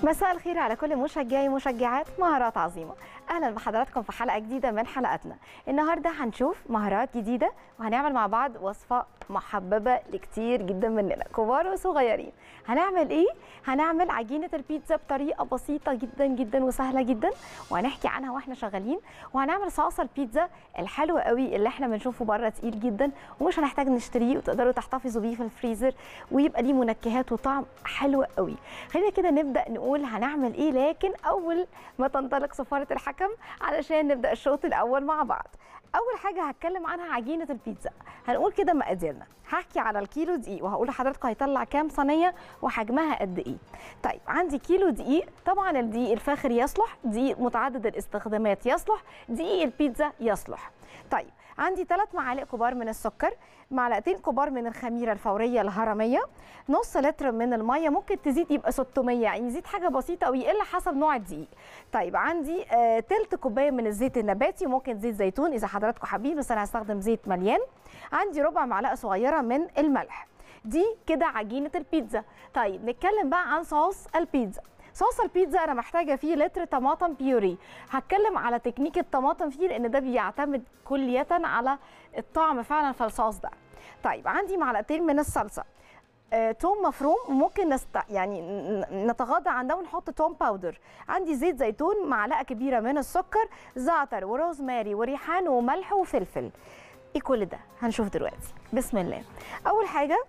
مساء الخير على كل مشجعي ومشجعات مهارات عظيمه اهلا بحضراتكم في حلقه جديده من حلقاتنا النهارده هنشوف مهارات جديده وهنعمل مع بعض وصفه محببه لكتير جدا مننا كبار وصغيرين هنعمل ايه هنعمل عجينه البيتزا بطريقه بسيطه جدا جدا وسهله جدا وهنحكي عنها واحنا شغالين وهنعمل صلصه البيتزا الحلو قوي اللي احنا بنشوفه بره تقيل جدا ومش هنحتاج نشتريه وتقدروا تحتفظوا بيه في الفريزر ويبقى ليه منكهات وطعم حلو قوي خلينا كده نبدا نقول هنعمل ايه لكن اول ما تنطلق صفاره الحكم علشان نبدا الشوط الاول مع بعض اول حاجه هتكلم عنها عجينه البيتزا هنقول كده مقاديرنا هحكي على الكيلو دقيق وهقول لحضراتكم هيطلع كام صينيه وحجمها قد ايه طيب عندي كيلو دقيق طبعا الدقيق الفاخر يصلح دقيق متعدد الاستخدامات يصلح دقيق البيتزا يصلح طيب عندي ثلاث معالق كبار من السكر معلقتين كبار من الخميره الفوريه الهرميه نص لتر من الميه ممكن تزيد يبقى 600 يعني يزيد حاجه بسيطه او يقل حسب نوع الدقيق طيب عندي آه تلت كوبايه من الزيت النباتي ممكن زيت زيتون اذا حضراتكم حابين بس انا هستخدم زيت مليان عندي ربع معلقه صغيره من الملح دي كده عجينه البيتزا طيب نتكلم بقى عن صوص البيتزا صوص البيتزا انا محتاجه فيه لتر طماطم بيوري هتكلم على تكنيك الطماطم فيه لان ده بيعتمد كليا على الطعم فعلا في الصوص ده طيب عندي معلقتين من الصلصه آه، توم مفروم وممكن نست... يعني نتغاضى عن ده ونحط توم باودر عندي زيت زيتون معلقه كبيره من السكر زعتر وروزماري وريحان وملح وفلفل ايه كل ده هنشوف دلوقتي بسم الله اول حاجه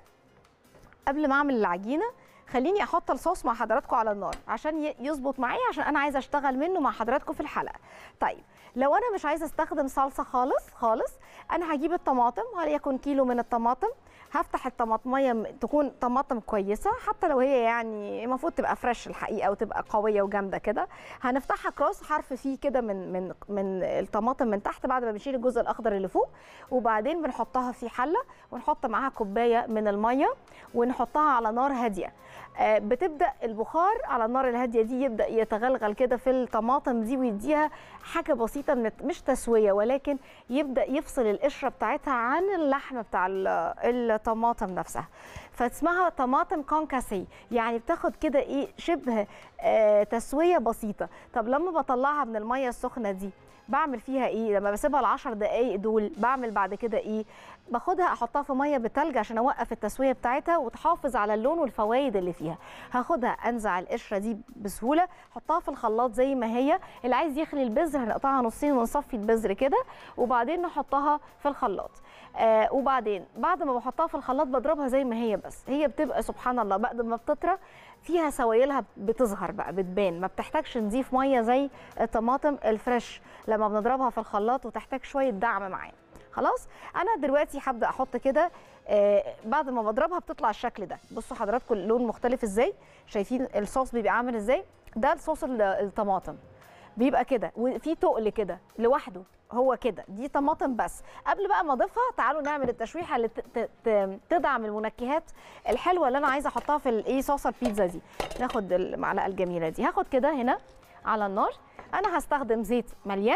قبل ما اعمل العجينه خليني احط الصوص مع حضراتكم على النار عشان يظبط معايا عشان انا عايزه اشتغل منه مع حضراتكم في الحلقه طيب لو انا مش عايزه استخدم صلصه خالص خالص انا هجيب الطماطم وليكن كيلو من الطماطم هفتح الطماطميه تكون طماطم كويسه حتى لو هي يعني المفروض تبقى فريش الحقيقه وتبقى قويه وجامده كده هنفتحها كروس حرف فيه كده من من من الطماطم من تحت بعد ما بنشيل الجزء الاخضر اللي فوق وبعدين بنحطها في حله ونحط معاها كوبايه من الميه ونحطها على نار هاديه بتبدا البخار على النار الهاديه دي يبدا يتغلغل كده في الطماطم دي ويديها حاجه بسيطه من مش تسويه ولكن يبدا يفصل القشره بتاعتها عن اللحم بتاع الطماطم نفسها فاسمها طماطم كونكاسي يعني بتاخد كده ايه شبه آه تسويه بسيطه طب لما بطلعها من الميه السخنه دي بعمل فيها ايه لما بسيبها العشر دقايق دول بعمل بعد كده ايه باخدها احطها في ميه بتلج عشان اوقف التسويه بتاعتها وتحافظ على اللون والفوائد اللي فيها هاخدها انزع القشره دي بسهوله احطها في الخلاط زي ما هي اللي عايز يخلي البذر هنقطعها نصين ونصفي البذر كده وبعدين نحطها في الخلاط آه وبعدين بعد ما بحطها في الخلاط بضربها زي ما هي بس هي بتبقى سبحان الله بعد ما بتطرى فيها سوائلها بتظهر بقى بتبان ما بتحتاجش نضيف ميه زي الطماطم الفريش لما بنضربها في الخلاط وتحتاج شويه دعم معانا خلاص انا دلوقتي هبدا احط كده آه بعد ما بضربها بتطلع الشكل ده بصوا حضراتكم اللون مختلف ازاي شايفين الصوص بيبقى عامل ازاي ده الصوص الطماطم بيبقى كده وفي تقل كده لوحده هو كده دي طماطم بس قبل بقى ما اضيفها تعالوا نعمل التشويحه اللي تدعم المنكهات الحلوه اللي انا عايزه احطها في الايه صوص البيتزا دي ناخد المعلقه الجميله دي هاخد كده هنا على النار انا هستخدم زيت مليان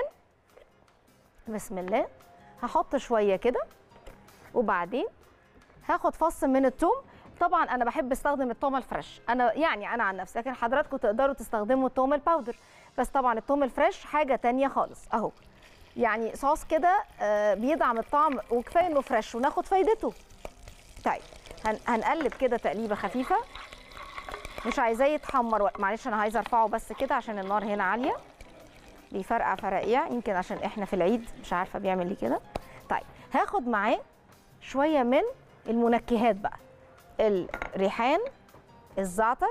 بسم الله هحط شويه كده وبعدين هاخد فص من الثوم طبعا انا بحب استخدم الثوم الفريش انا يعني انا عن نفسي لكن حضراتكم تقدروا تستخدموا الثوم الباودر بس طبعا الثوم الفريش حاجه تانية خالص اهو يعني صوص كده بيدعم الطعم وكفايه انه فريش وناخد فايدته طيب هنقلب كده تقليبه خفيفه مش عايزاه يتحمر معلش انا عايزه ارفعه بس كده عشان النار هنا عاليه بيفرقع فرقيع يمكن عشان احنا في العيد مش عارفه بيعمل لي كده طيب هاخد معاه شويه من المنكهات بقى الريحان الزعتر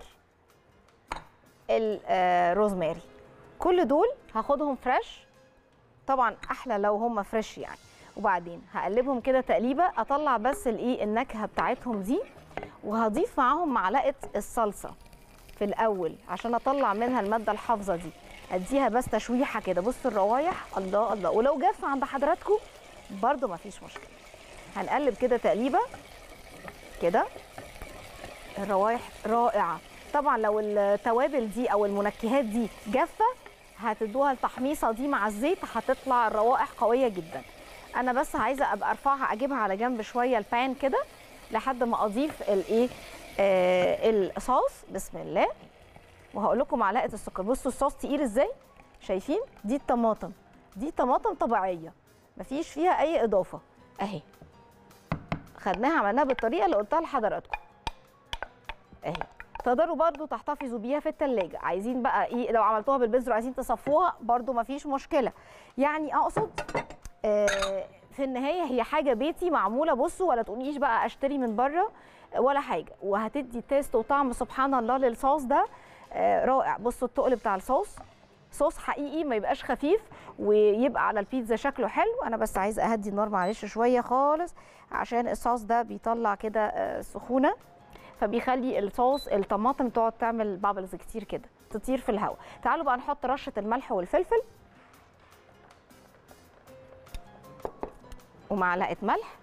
الروزماري كل دول هاخدهم فريش طبعا احلى لو هم فريش يعني وبعدين هقلبهم كده تقليبه اطلع بس الايه النكهه بتاعتهم دي وهضيف معاهم معلقه الصلصه في الاول عشان اطلع منها الماده الحافظه دي اديها بس تشويحه كده بصوا الروايح الله الله ولو جاف عند حضراتكم برده مفيش مشكله هنقلب كده تقليبه كده الروايح رائعه طبعا لو التوابل دي او المنكهات دي جافه هتدوها التحميصه دي مع الزيت هتطلع الروائح قويه جدا انا بس عايزه ابقى ارفعها اجيبها على جنب شويه البان كده لحد ما اضيف الايه آه الصوص بسم الله وهقول لكم معلقه السكر بصوا الصوص تقيل ازاي شايفين دي الطماطم دي طماطم طبيعيه مفيش فيها اي اضافه اهي خدناها عملناها بالطريقه اللي قلتها لحضراتكم اهي تقدروا برضو تحتفظوا بيها في التلاجة عايزين بقى ايه لو عملتوها بالبذر وعايزين تصفوها برضو مفيش مشكله يعني اقصد آه في النهايه هي حاجه بيتي معموله بصوا ولا تقوليش بقى اشتري من بره ولا حاجه وهتدي تيست وطعم سبحان الله للصوص ده آه رائع بصوا التقل بتاع الصوص صوص حقيقي ما يبقاش خفيف ويبقى على البيتزا شكله حلو انا بس عايزه اهدي النار معلش شويه خالص عشان الصوص ده بيطلع كده آه سخونه فبيخلي الصوص الطماطم تقعد تعمل بابلز كتير كده تطير في الهواء تعالوا بقى نحط رشه الملح والفلفل ومعلقه ملح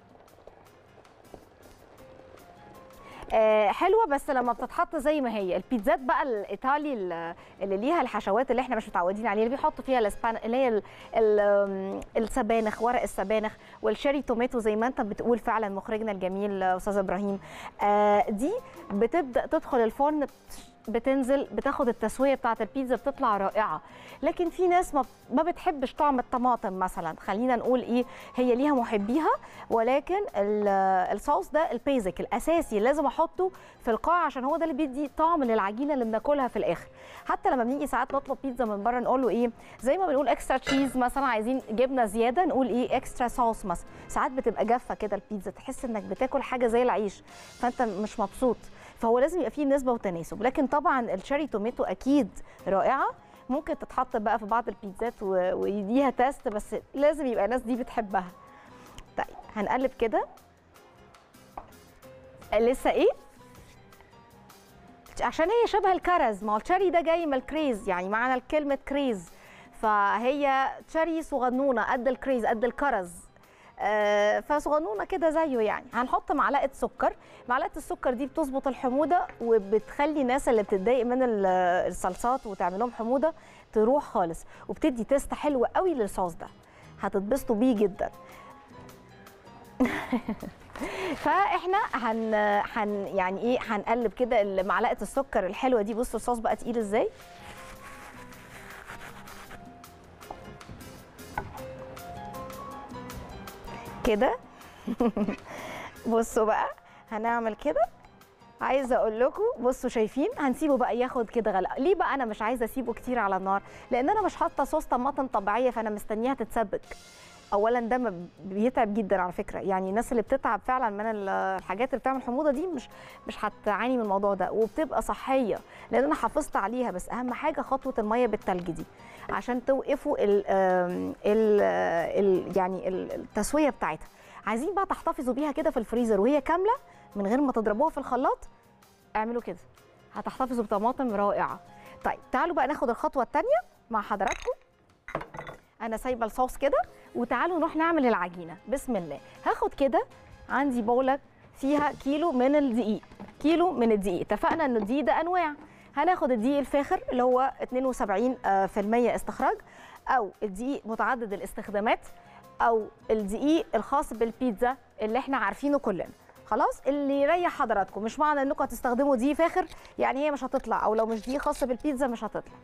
آه حلوه بس لما بتتحط زي ما هي البيتزات بقى الايطالي اللي ليها الحشوات اللي احنا مش متعودين عليها اللي بيحطوا فيها الاسبان اللي هي ال ال السبانخ ورق السبانخ والشيري توماتو زي ما انت بتقول فعلا مخرجنا الجميل استاذ ابراهيم آه دي بتبدا تدخل الفرن بتنزل بتاخد التسويه بتاعه البيتزا بتطلع رائعه لكن في ناس ما ما بتحبش طعم الطماطم مثلا خلينا نقول ايه هي ليها محبيها ولكن الصوص ده البيزك الاساسي لازم احطه في القاع عشان هو ده اللي بيدي طعم للعجينه اللي بناكلها في الاخر حتى لما بنيجي ساعات نطلب بيتزا من بره نقول له ايه زي ما بنقول اكسترا تشيز مثلا عايزين جبنه زياده نقول ايه اكسترا صوص مثلا ساعات بتبقى جافه كده البيتزا تحس انك بتاكل حاجه زي العيش فانت مش مبسوط فهو لازم يبقى فيه نسبه وتناسب لكن طبعا الشيري توميتو اكيد رائعه ممكن تتحط بقى في بعض البيتزات ويديها تيست بس لازم يبقى الناس دي بتحبها طيب هنقلب كده لسه ايه عشان هي شبه الكرز ما هو الشاري ده جاي من الكريز يعني معنى الكلمه كريز فهي تشاري صغنونه قد الكريز قد الكرز آه فصغنونه كده زيه يعني هنحط معلقه سكر معلقه السكر دي بتظبط الحموضه وبتخلي الناس اللي بتتضايق من الصلصات وتعمل لهم حموضه تروح خالص وبتدي تيست حلو قوي للصوص ده هتتبسطوا بيه جدا فاحنا هن هن يعني ايه هنقلب كده معلقه السكر الحلوه دي بصوا الصوص بقى تقيل ازاي كده بصوا بقى هنعمل كده عايزه اقول لكم بصوا شايفين هنسيبه بقى ياخد كده غلق ليه بقى انا مش عايزه اسيبه كتير على النار لان انا مش حاطه صوص طماطم طبيعيه فانا مستنياها تتسبك اولا ده بيتعب جدا على فكره يعني الناس اللي بتتعب فعلا من الحاجات اللي بتعمل حموضه دي مش مش هتعاني من الموضوع ده وبتبقى صحيه لان انا حافظت عليها بس اهم حاجه خطوه الميه بالتلج دي عشان توقفوا ال ال ال يعني التسويه بتاعتها عايزين بقى تحتفظوا بيها كده في الفريزر وهي كامله من غير ما تضربوها في الخلاط اعملوا كده هتحتفظوا بطماطم رائعه طيب تعالوا بقى ناخد الخطوه الثانيه مع حضراتكم انا سايبه الصوص كده وتعالوا نروح نعمل العجينه بسم الله هاخد كده عندي بوله فيها كيلو من الدقيق كيلو من الدقيق اتفقنا ان الدقيق ده انواع هناخد الدقيق الفاخر اللي هو 72% استخراج او الدقيق متعدد الاستخدامات او الدقيق الخاص بالبيتزا اللي احنا عارفينه كلنا خلاص اللي يريح حضراتكم مش معنى انكم هتستخدموا دقيق فاخر يعني هي مش هتطلع او لو مش دقيق خاص بالبيتزا مش هتطلع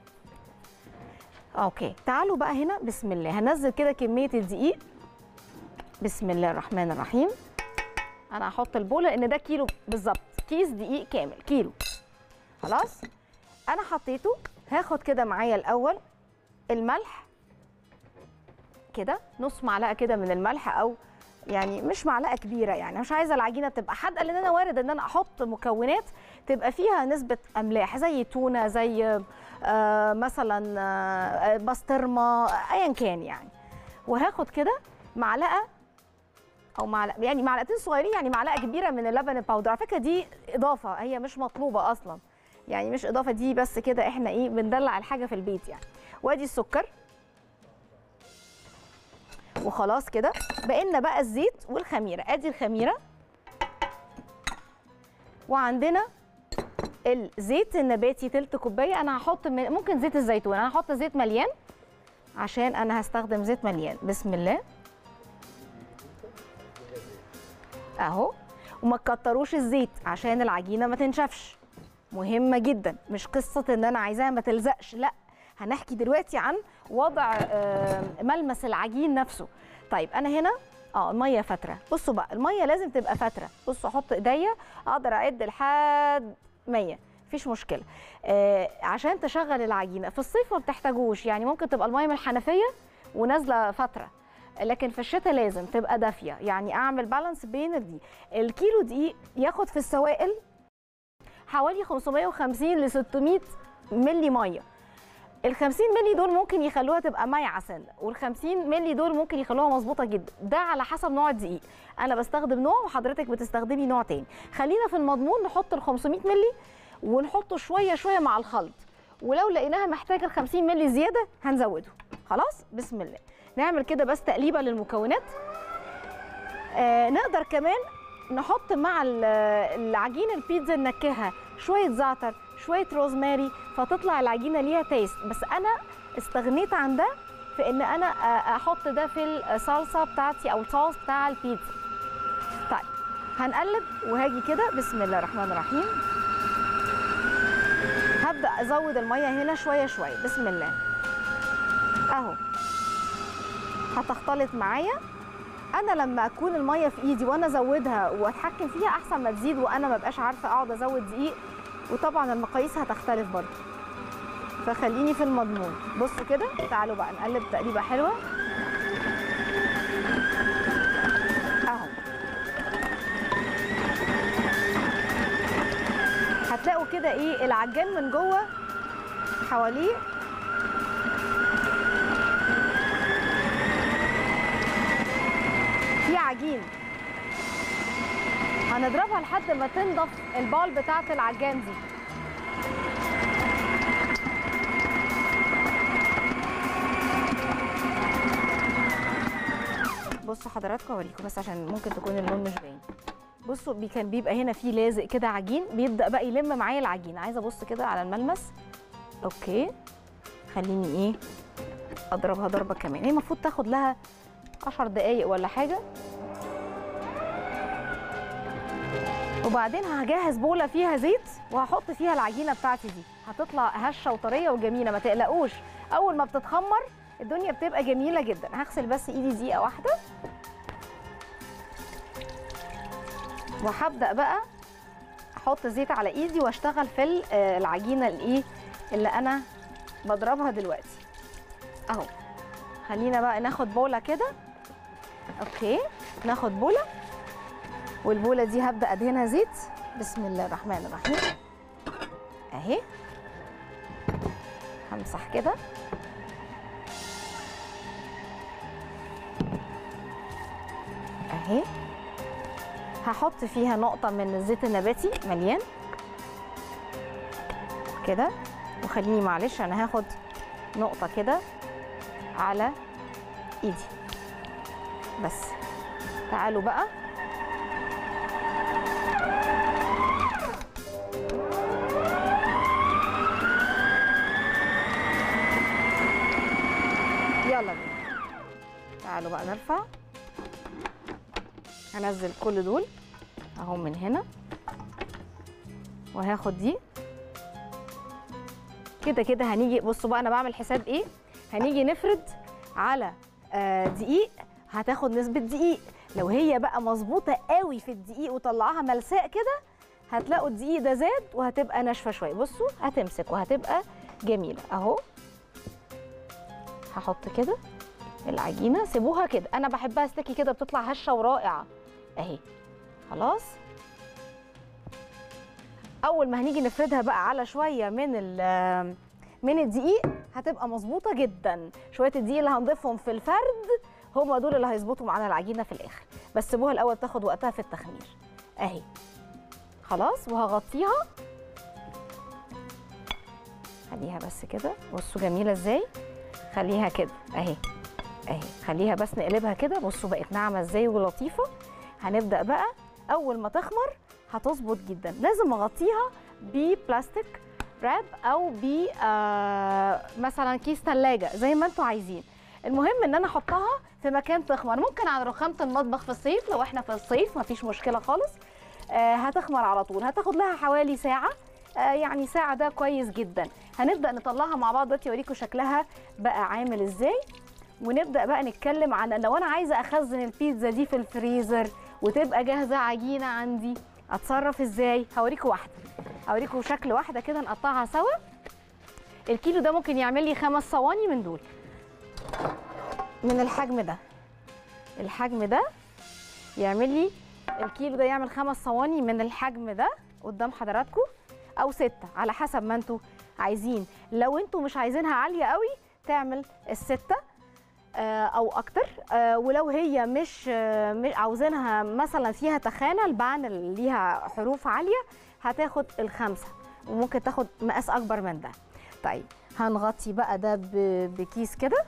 اوكي تعالوا بقى هنا بسم الله هنزل كده كميه الدقيق بسم الله الرحمن الرحيم انا هحط البوله لان ده كيلو بالظبط كيس دقيق كامل كيلو خلاص انا حطيته هاخد كده معايا الاول الملح كده نص معلقه كده من الملح او يعني مش معلقه كبيره يعني مش عايزه العجينه تبقى حادقه لان انا وارد ان انا احط مكونات تبقى فيها نسبه املاح زي تونه زي آه مثلا آه بسطرمه ايا كان يعني وهاخد كده معلقه او معلقه يعني معلقتين صغيرين يعني معلقه كبيره من اللبن الباودر على فكره دي اضافه هي مش مطلوبه اصلا يعني مش اضافه دي بس كده احنا ايه بندلع الحاجه في البيت يعني وادي السكر وخلاص كده بقينا بقى الزيت والخميره ادي الخميره وعندنا الزيت النباتي تلت كوبايه انا هحط من ممكن زيت الزيتون انا هحط زيت مليان عشان انا هستخدم زيت مليان بسم الله اهو وما تكتروش الزيت عشان العجينه ما تنشفش مهمه جدا مش قصه ان انا عايزاها ما تلزقش لا هنحكي دلوقتي عن وضع آه، ملمس العجين نفسه طيب انا هنا اه الميه فتره بصوا بقى الميه لازم تبقى فتره بصوا احط ايديا اقدر اعد لحد 100 مفيش مشكله آه عشان تشغل العجينه في الصيف ما بتحتاجوش يعني ممكن تبقى الميه من الحنفيه ونازله فتره لكن في الشتاء لازم تبقى دافيه يعني اعمل بالانس بين دي الكيلو دقيق ياخد في السوائل حوالي 550 ل 600 ملي ميه ال 50 ملي دول ممكن يخلوها تبقى مايعه سنه وال 50 ملي دول ممكن يخلوها مظبوطه جدا ده على حسب نوع الدقيق انا بستخدم نوع وحضرتك بتستخدمي نوع تاني خلينا في المضمون نحط ال 500 ملي ونحطه شويه شويه مع الخلط ولو لقيناها محتاجه ال 50 ملي زياده هنزوده خلاص بسم الله نعمل كده بس تقليبه للمكونات آه نقدر كمان نحط مع ال- العجين البيتزا ننكهها شويه زعتر شويه روزماري فتطلع العجينه ليها تيست بس انا استغنيت عن ده في ان انا آه، احط ده في الصلصه بتاعتي او الصوص بتاع البيتزا طيب هنقلب وهاجي كده بسم الله الرحمن الرحيم هبدا ازود الميه هنا شويه شويه بسم الله اهو هتختلط معايا انا لما اكون الميه في ايدي وانا ازودها واتحكم فيها احسن ما تزيد وانا ما بقاش عارفه اقعد ازود دقيق وطبعا المقاييس هتختلف برضه فخليني في المضمون بصوا كده تعالوا بقى نقلب تقليبه حلوه اهو هتلاقوا كده ايه العجان من جوه حواليه في عجين هنضربها لحد ما تنضف البال بتاعه العجان دي بصوا حضراتكم اوريكم بس عشان ممكن تكون اللون مش باين بصوا بي كان بيبقى هنا في لازق كده عجين بيبدا بقى يلم معايا العجين عايزه ابص كده على الملمس اوكي خليني ايه اضربها ضربه كمان هي المفروض تاخد لها 10 دقايق ولا حاجه وبعدين هجهز بوله فيها زيت وهحط فيها العجينه بتاعتي دي هتطلع هشه وطريه وجميله ما تقلقوش اول ما بتتخمر الدنيا بتبقى جميله جدا هغسل بس ايدي دقيقه واحده وهبدا بقى احط زيت على ايدي واشتغل في ال- آه، العجينه الايه اللي انا بضربها دلوقتي اهو خلينا بقى ناخد بوله كده اوكي ناخد بوله والبوله دي هبدا ادهنها زيت بسم الله الرحمن الرحيم اهي همسح كده اهي هحط فيها نقطة من الزيت النباتي مليان كده وخليني معلش انا هاخد نقطة كده على ايدي بس تعالوا بقى يلا بينا تعالوا بقى نرفع هنزل كل دول اهو من هنا وهاخد دي كده كده هنيجي بصوا بقى انا بعمل حساب ايه هنيجي نفرد على آه، دقيق هتاخد نسبة دقيق لو هي بقى مظبوطة قوي في الدقيق وطلعها ملساء كده هتلاقوا الدقيق ده زاد وهتبقى ناشفة شوية بصوا هتمسك وهتبقى جميلة اهو هحط كده العجينة سيبوها كده انا بحبها ستيكي كده بتطلع هشة ورائعة اهي خلاص اول ما هنيجي نفردها بقى على شويه من ال- من الدقيق هتبقى مظبوطه جدا شويه الدقيق اللي هنضيفهم في الفرد هم دول اللي هيظبطوا معانا العجينه في الاخر بس سيبوها الاول تاخد وقتها في التخمير اهي خلاص وهغطيها خليها بس كده بصوا جميله ازاي خليها كده اهي اهي خليها بس نقلبها كده بصوا بقت ناعمه ازاي ولطيفه هنبدا بقى اول ما تخمر هتظبط جدا لازم اغطيها ببلاستيك راب او ب آه مثلا كيس ثلاجه زي ما انتوا عايزين المهم ان انا احطها في مكان تخمر ممكن على رخامه المطبخ في الصيف لو احنا في الصيف مفيش مشكله خالص آه هتخمر على طول هتاخد لها حوالي ساعه آه يعني ساعه ده كويس جدا هنبدا نطلعها مع بعض دلوقتي اوريكم شكلها بقى عامل ازاي ونبدا بقى نتكلم عن لو انا عايزه اخزن البيتزا دي في الفريزر وتبقى جاهزه عجينه عندي اتصرف ازاي هوريكم واحده هوريكم شكل واحده كده نقطعها سوا الكيلو ده ممكن يعمل لي خمس صواني من دول من الحجم ده الحجم ده يعمل لي الكيلو ده يعمل خمس صواني من الحجم ده قدام حضراتكم او ستة على حسب ما انتوا عايزين لو انتوا مش عايزينها عالية قوي تعمل الستة آه، او اكتر آه، ولو هي مش آه، مش عاوزينها مثلا فيها تخانه البعن اللي ليها حروف عاليه هتاخد الخمسه وممكن تاخد مقاس اكبر من ده طيب هنغطي بقى ده ب- بكيس كده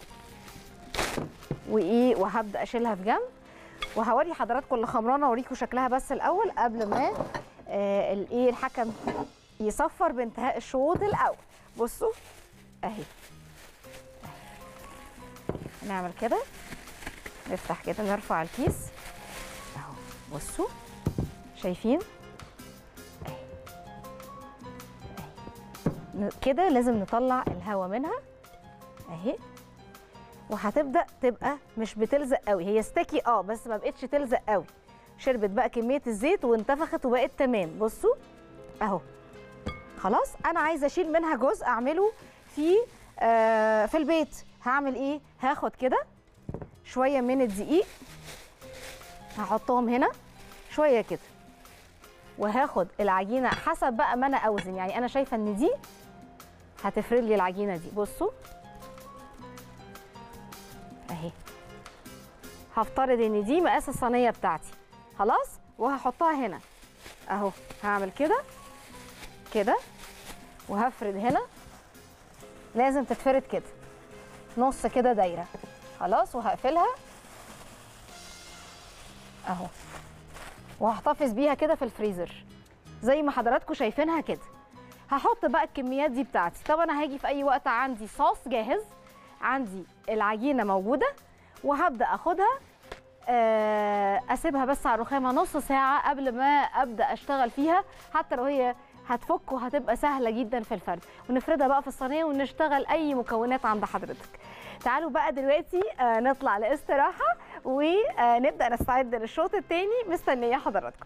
وايه وهبدا اشيلها في جنب وهوري حضراتكم اللي خمرانه اوريكم شكلها بس الاول قبل ما آه الايه الحكم يصفر بانتهاء الشوط الاول بصوا اهي نعمل كده نفتح كده نرفع الكيس اهو بصوا شايفين أهي. أهي. ن- كده لازم نطلع الهواء منها اهي وهتبدا تبقى مش بتلزق قوي هي ستيكي اه بس ما بقتش تلزق قوي شربت بقى كميه الزيت وانتفخت وبقت تمام بصوا اهو خلاص انا عايزه اشيل منها جزء اعمله في آه في البيت هعمل ايه هاخد كده شويه من الدقيق هحطهم هنا شويه كده وهاخد العجينه حسب بقى ما انا اوزن يعني انا شايفه ان دي هتفرد لي العجينه دي بصوا اهي هفترض ان دي مقاس الصينيه بتاعتي خلاص وهحطها هنا اهو هعمل كده كده وهفرد هنا لازم تتفرد كده نص كده دايره خلاص وهقفلها اهو وهحتفظ بيها كده في الفريزر زي ما حضراتكم شايفينها كده هحط بقى الكميات دي بتاعتي طب انا هاجي في اي وقت عندي صوص جاهز عندي العجينه موجوده وهبدا اخدها آه، اسيبها بس على الرخامه نص ساعه قبل ما ابدا اشتغل فيها حتى لو هي هتفك وهتبقى سهله جدا في الفرد ونفردها بقى في الصينيه ونشتغل اي مكونات عند حضرتك تعالوا بقى دلوقتي آه، نطلع لاستراحه ونبدا نستعد للشوط الثاني مستنيه حضراتكم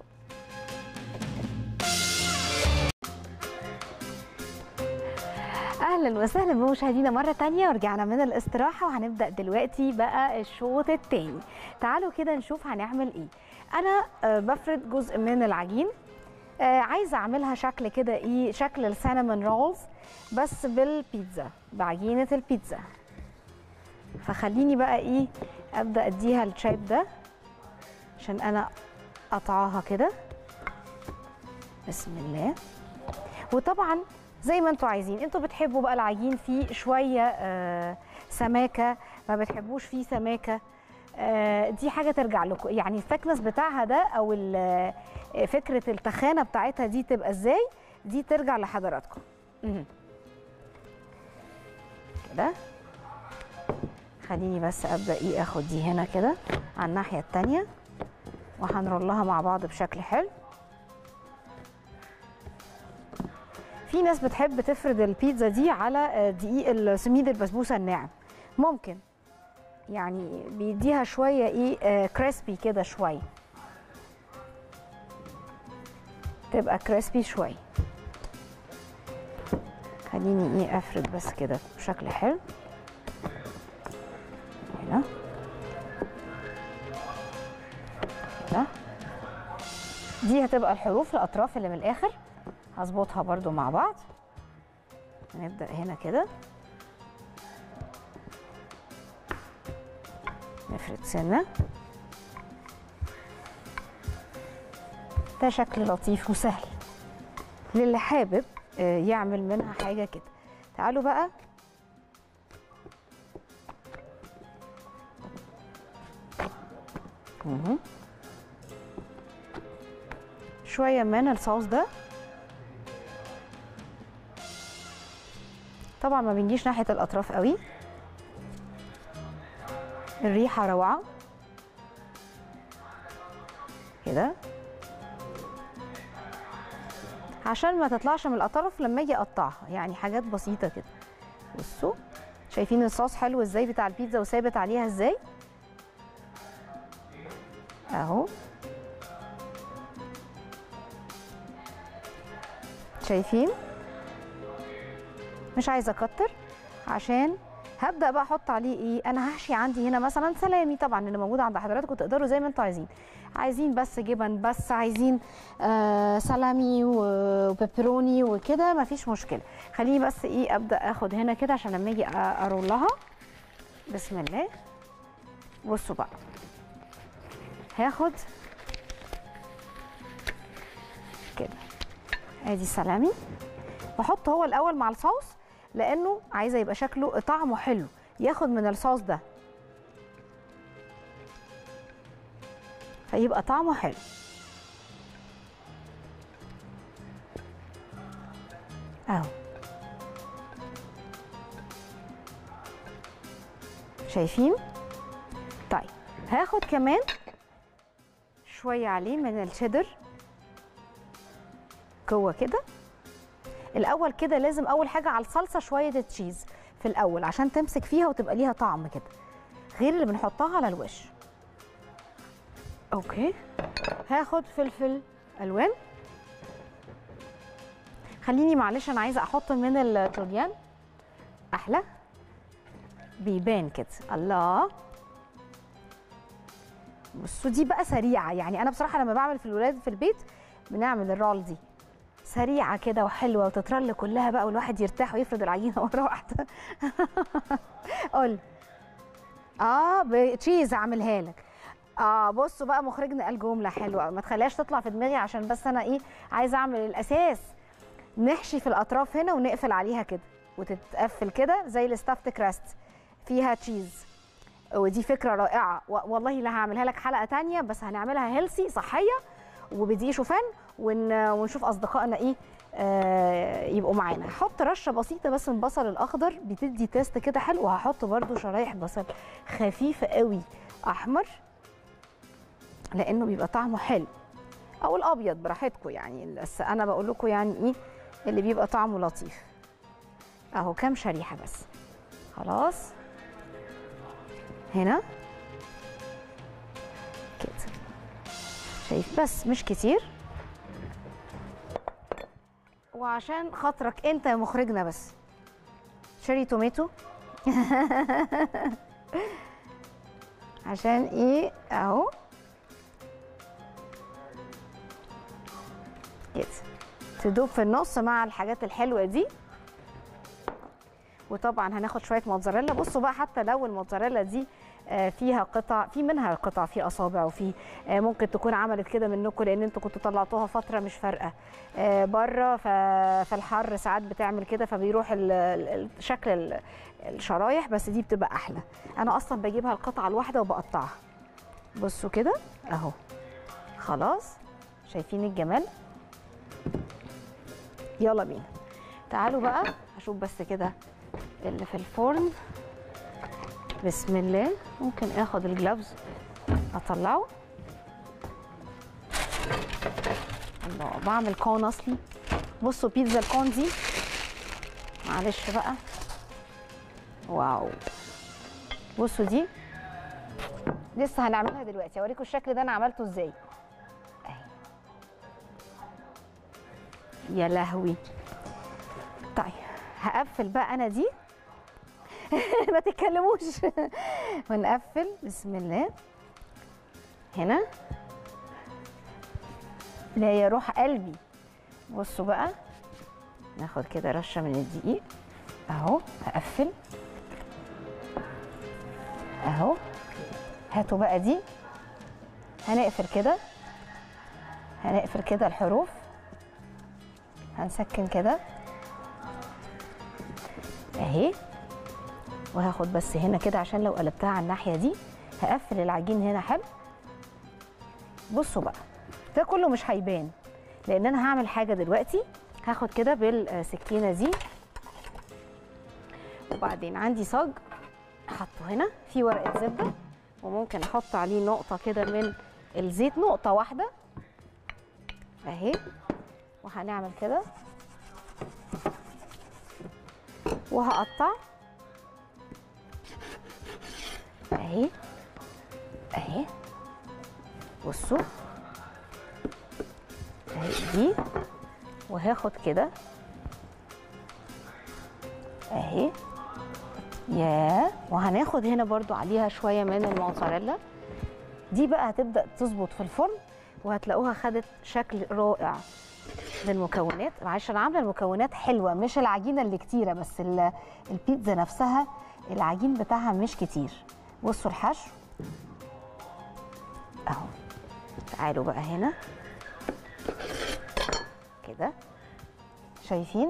اهلا وسهلا بمشاهدينا مره تانية ورجعنا من الاستراحه وهنبدا دلوقتي بقى الشوط التاني تعالوا كده نشوف هنعمل ايه انا آه، بفرد جزء من العجين آه، عايزه اعملها شكل كده ايه شكل السينامون رولز بس بالبيتزا بعجينه البيتزا فخليني بقى ايه ابدا اديها الشيب ده عشان انا قطعاها كده بسم الله وطبعا زي ما انتوا عايزين انتوا بتحبوا بقى العجين فيه شويه آه سماكه ما بتحبوش فيه سماكه آه دي حاجه ترجع لكم يعني الثكنس بتاعها ده او ال- آه، فكره التخانه بتاعتها دي تبقى ازاي دي ترجع لحضراتكم مهم. كده خليني بس ابدا ايه اخد دي هنا كده على الناحيه التانيه وهنرولها مع بعض بشكل حلو في ناس بتحب تفرد البيتزا دي على آه، دقيق السميد البسبوسه الناعم ممكن يعني بيديها شويه ايه آه كريسبي كده شويه تبقى كريسبي شويه خليني ايه افرد بس كده بشكل حلو هنا كده دي هتبقى الحروف الاطراف اللي من الاخر هظبطها برضو مع بعض هنبدأ هنا كده نفرد سنة ده شكل لطيف وسهل للي حابب آه، يعمل منها حاجة كده تعالوا بقى مهم. شوية من الصوص ده طبعا ما بنجيش ناحيه الاطراف قوي الريحه روعه كده عشان ما تطلعش من الاطراف لما اجي اقطعها يعني حاجات بسيطه كده بصوا شايفين الصوص حلو ازاي بتاع البيتزا وثابت عليها ازاي اهو شايفين مش عايزه اكتر عشان هبدا بقى احط عليه ايه انا هحشي عندي هنا مثلا سلامي طبعا اللي موجود عند حضراتكم تقدروا زي ما انتوا عايزين عايزين بس جبن بس عايزين آه سلامي وبيبروني وكده مفيش مشكله خليني بس ايه ابدا اخد هنا كده عشان لما اجي ارولها بسم الله بصوا بقى هاخد كده ادي سلامي بحط هو الاول مع الصوص لانه عايزه يبقى شكله طعمه حلو ياخد من الصوص ده فيبقى طعمه حلو اهو شايفين طيب هاخد كمان شويه عليه من الشيدر جوه كده الاول كده لازم اول حاجه على الصلصه شويه تشيز في الاول عشان تمسك فيها وتبقى ليها طعم كده غير اللي بنحطها على الوش اوكي هاخد فلفل الوان خليني معلش انا عايزه احط من التوليان احلى بيبان كده الله بصوا دي بقى سريعه يعني انا بصراحه لما بعمل في الولاد في البيت بنعمل الرول دي سريعه كده وحلوه وتترل كلها بقى والواحد يرتاح ويفرد العجينه مره واحده قول اه بتشيز اعملها لك اه بصوا بقى مخرجنا قال جمله حلوه ما تخليهاش تطلع في دماغي عشان بس انا ايه عايزه اعمل الاساس نحشي في الاطراف هنا ونقفل عليها كده وتتقفل كده زي الستافت كراست فيها تشيز ودي فكره رائعه والله لا هعملها لك حلقه تانية بس هنعملها هيلسي صحيه وبدي شوفان ونشوف اصدقائنا ايه آه يبقوا معانا هحط رشه بسيطه بس من البصل الاخضر بتدي تيست كده حلو وهحط برده شرايح بصل خفيفه قوي احمر لانه بيبقى طعمه حلو او الابيض براحتكم يعني بس انا بقول لكم يعني ايه اللي بيبقى طعمه لطيف اهو كام شريحه بس خلاص هنا كده شايف بس مش كتير وعشان خاطرك انت يا مخرجنا بس شيري توميتو عشان ايه اهو كده تدوب في النص مع الحاجات الحلوه دي وطبعا هناخد شويه موتزاريلا بصوا بقى حتى لو الموتزاريلا دي فيها قطع في منها قطع في اصابع وفي ممكن تكون عملت كده منكم لان انتوا كنتوا طلعتوها فتره مش فارقه بره في الحر ساعات بتعمل كده فبيروح شكل الشرايح بس دي بتبقى احلى انا اصلا بجيبها القطعه الواحده وبقطعها بصوا كده اهو خلاص شايفين الجمال يلا بينا تعالوا بقى اشوف بس كده اللي في الفرن بسم الله ممكن اخد الجلافز اطلعه الله بعمل كون اصلي بصوا بيتزا الكون دي معلش بقى واو بصوا دي لسه هنعملها دلوقتي اوريكم الشكل ده انا عملته ازاي اهي يا لهوي طيب هقفل بقى انا دي ما تتكلموش ونقفل بسم الله هنا لا يا روح قلبي بصوا بقى ناخد كده رشه من الدقيق اهو هقفل اهو هاتوا بقى دي هنقفل كده هنقفل كده الحروف هنسكن كده اهي وهاخد بس هنا كده عشان لو قلبتها على الناحيه دي هقفل العجين هنا حلو بصوا بقى ده كله مش هيبان لان انا هعمل حاجه دلوقتي هاخد كده بالسكينه دي وبعدين عندي صاج احطه هنا في ورقه زبده وممكن احط عليه نقطه كده من الزيت نقطه واحده اهي وهنعمل كده وهقطع اهي اهي بصوا اهي دي وهاخد كده اهي ياه وهناخد هنا برضو عليها شويه من الموتزاريلا دي بقى هتبدا تظبط في الفرن وهتلاقوها خدت شكل رائع للمكونات معلش انا عامله المكونات حلوه مش العجينه اللي كتيره بس ال- البيتزا نفسها العجين بتاعها مش كتير بصوا الحشو اهو تعالوا بقى هنا كده شايفين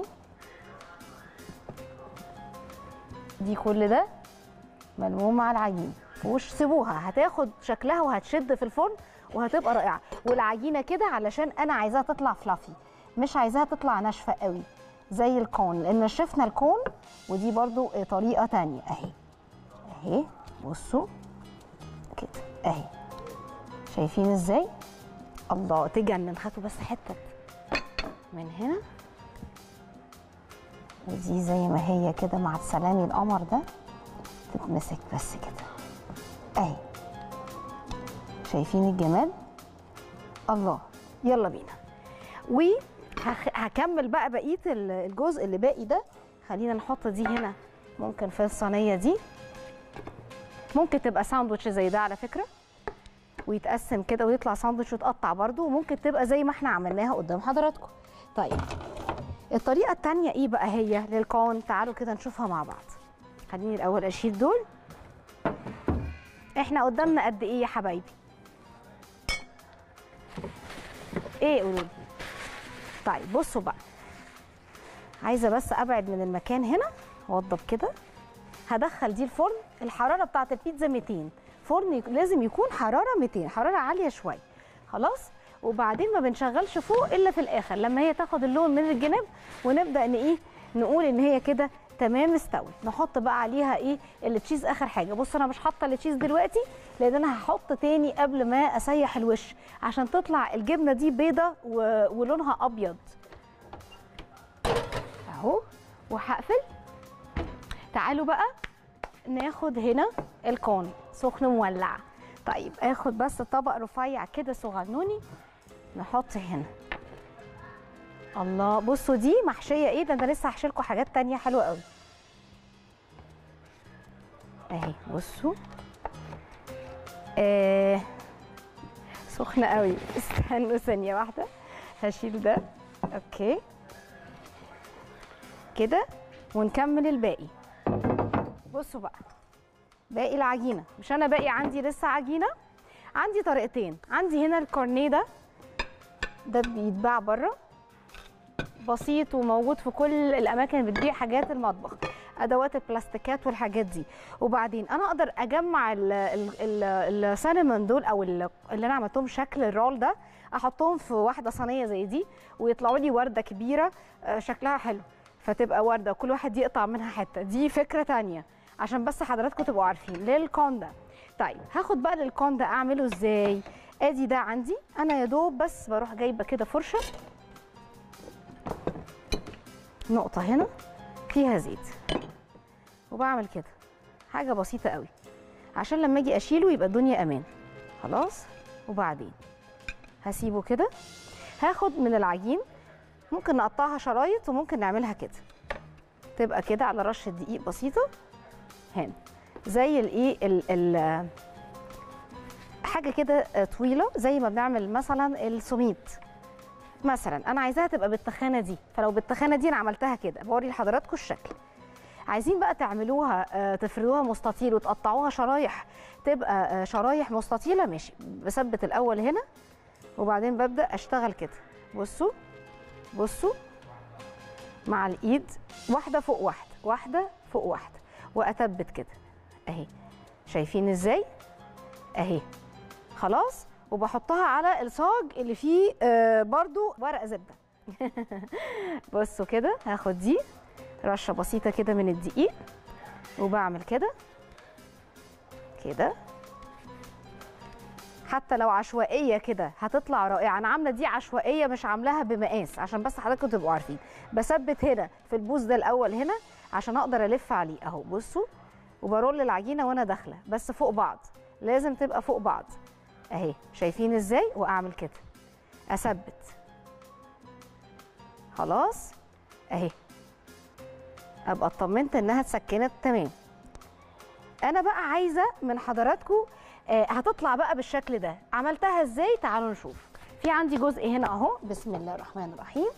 دي كل ده ملموم مع العجين وش سيبوها هتاخد شكلها وهتشد في الفرن وهتبقى رائعه والعجينه كده علشان انا عايزاها تطلع فلافي مش عايزاها تطلع ناشفه قوي زي الكون لان شفنا الكون ودي برضو طريقه تانية اهي اهي بصوا كده اهي شايفين ازاي الله تجنن هاتوا بس حته من هنا ودي زي ما هي كده مع السلامي القمر ده تتمسك بس كده اهي شايفين الجمال الله يلا بينا وهكمل بقى بقيه ال- الجزء اللي باقي ده خلينا نحط دي هنا ممكن في الصينيه دي ممكن تبقى ساندوتش زي ده على فكره ويتقسم كده ويطلع ساندوتش ويتقطع برده وممكن تبقى زي ما احنا عملناها قدام حضراتكم طيب الطريقه التانية ايه بقى هي للكون تعالوا كده نشوفها مع بعض خليني الاول اشيل دول احنا قدامنا قد ايه يا حبايبي ايه قولوا لي طيب بصوا بقى عايزه بس ابعد من المكان هنا اوضب كده هدخل دي الفرن الحراره بتاعه البيتزا 200 فرن يك- لازم يكون حراره 200 حراره عاليه شويه خلاص وبعدين ما بنشغلش فوق الا في الاخر لما هي تاخد اللون من الجناب ونبدا ان ايه نقول ان هي كده تمام استوت نحط بقى عليها ايه التشيز اخر حاجه بص انا مش حاطه التشيز دلوقتي لان انا هحط تاني قبل ما اسيح الوش عشان تطلع الجبنه دي بيضه و... ولونها ابيض اهو وهقفل تعالوا بقى ناخد هنا الكون سخن مولع طيب اخد بس طبق رفيع كده صغنوني نحط هنا الله بصوا دي محشيه ايه ده انا لسه هحشي لكم حاجات تانية حلوه قوي اهي بصوا آه سخنه قوي استنوا ثانيه واحده هشيل ده اوكي كده ونكمل الباقي بصوا بقى باقي العجينه مش انا باقي عندي لسه عجينه عندي طريقتين عندي هنا الكورنيه ده ده بيتباع بره بسيط وموجود في كل الاماكن اللي بتبيع حاجات المطبخ ادوات البلاستيكات والحاجات دي وبعدين انا اقدر اجمع ال- ال- ال- السينامون دول او ال- اللي انا عملتهم شكل الرول ده احطهم في واحده صينيه زي دي ويطلعوا لي ورده كبيره آه، شكلها حلو فتبقى ورده وكل واحد يقطع منها حته دي فكره تانية عشان بس حضراتكم تبقوا عارفين للكون ده طيب هاخد بقى للكون ده اعمله ازاي ادي ده عندي انا يا دوب بس بروح جايبه كده فرشه نقطه هنا فيها زيت وبعمل كده حاجه بسيطه قوي عشان لما اجي اشيله يبقى الدنيا امان خلاص وبعدين هسيبه كده هاخد من العجين ممكن نقطعها شرايط وممكن نعملها كده تبقى كده على رشه دقيق بسيطه هنا زي الايه ال- ال- حاجه كده طويله زي ما بنعمل مثلا السميد مثلا انا عايزاها تبقى بالتخانه دي فلو بالتخانه دي انا عملتها كده بوري لحضراتكم الشكل عايزين بقى تعملوها آه، تفردوها مستطيل وتقطعوها شرايح تبقى آه، شرايح مستطيله ماشي بثبت الاول هنا وبعدين ببدا اشتغل كده بصوا بصوا مع الايد واحده فوق واحده واحده فوق واحده واثبت كده اهي شايفين ازاي اهي خلاص وبحطها على الصاج اللي فيه آه برضو ورق زبده بصوا كده هاخد دي رشه بسيطه كده من الدقيق وبعمل كده كده حتى لو عشوائيه كده هتطلع رائعه انا عامله دي عشوائيه مش عاملاها بمقاس عشان بس حضراتكم تبقوا عارفين بثبت هنا في البوز ده الاول هنا عشان اقدر الف عليه اهو بصوا وبرول العجينه وانا داخله بس فوق بعض لازم تبقى فوق بعض اهي شايفين ازاي واعمل كده اثبت خلاص اهي ابقى اطمنت انها اتسكنت تمام انا بقى عايزه من حضراتكم آه هتطلع بقى بالشكل ده عملتها ازاي تعالوا نشوف في عندي جزء هنا اهو بسم الله الرحمن الرحيم